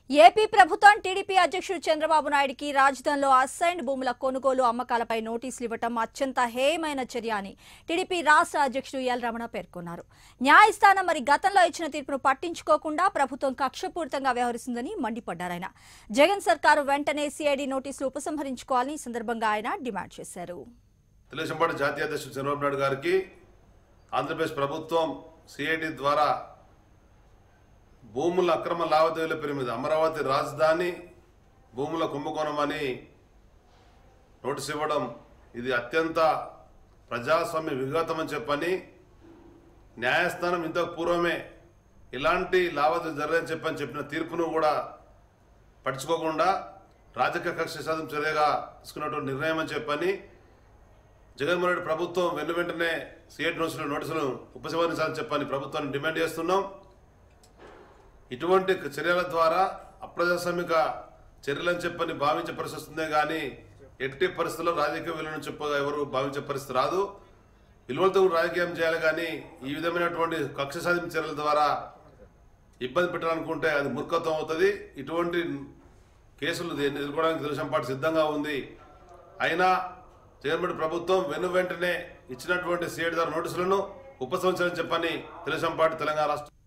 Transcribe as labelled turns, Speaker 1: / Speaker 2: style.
Speaker 1: AP ప్రభుత్వం TDP అధ్యక్షుడు చంద్రబాబు నాయుడికి రాజధానిలో అసైన్డ్ భూముల కొనుగోలు అమ్మకాలపై నోటీసులు ఇవ్వటం అత్యంత హేయమైన చర్య అని టీడీపీ రాష్ట్ర అధ్యక్షుడు ఎల్ రమణ పేర్కొన్నారు న్యాయస్థానం మరి గతంలో ఇచ్చిన తీర్పును పట్టించుకోకుండా ప్రభుత్వం కక్షపూరితంగా వ్యవహరిస్తుందని మండిపడ్డారు ఆయన జగన్ సర్కారు వెంటనే సిఐడి నోటీసులు ఉపసంహరించుకోవాలని ఈ సందర్భంగా ఆయన డిమాండ్ చేశారు
Speaker 2: తెలుగుదేశం పార్టీ జాతీయ అధ్యక్షుడు చంద్రబాబు నాయుడు గారికి ఆంధ్రప్రదేశ్ ప్రభుత్వం సిఐడి ద్వారా భూముల అక్రమ లావాదేవీల పేరు మీద అమరావతి రాజధాని భూముల కుంభకోణం అని నోటీస్ ఇవ్వడం ఇది అత్యంత ప్రజాస్వామ్య విఘాతం అని చెప్పని న్యాయస్థానం ఇంతకు పూర్వమే ఇలాంటి లావాదేవీ జరగదని చెప్పని చెప్పిన తీర్పును కూడా పట్టించుకోకుండా రాజకీయ కక్ష సాధన చర్యగా తీసుకున్నటువంటి నిర్ణయం అని చెప్పని జగన్మోహన్ రెడ్డి ప్రభుత్వం వెను వెంటనే సిఐటి నోటీసులు నోటీసులు ఉపసంహరించాలని చెప్పని ప్రభుత్వాన్ని డిమాండ్ చేస్తున్నాం ఇటువంటి చర్యల ద్వారా అప్రజాస్వామిక చర్యలని చెప్పని భావించే పరిస్థితి వస్తుందే కానీ ఎట్టి పరిస్థితుల్లో రాజకీయ విలువను చెప్పగా ఎవరు భావించే పరిస్థితి రాదు విలువలతో కూడా రాజకీయం చేయాలి కానీ ఈ విధమైనటువంటి కక్ష సాధింపు చర్యల ద్వారా ఇబ్బంది పెట్టాలనుకుంటే అది మూర్ఖత్వం అవుతుంది ఇటువంటి కేసులు దీన్ని ఎదుర్కోవడానికి తెలుగుదేశం పార్టీ సిద్ధంగా ఉంది అయినా జగన్మోహన్ ప్రభుత్వం వెను వెంటనే ఇచ్చినటువంటి సిఐడి ద్వారా నోటీసులను ఉపసంహరించాలని చెప్పని తెలుగుదేశం పార్టీ తెలంగాణ రాష్ట్ర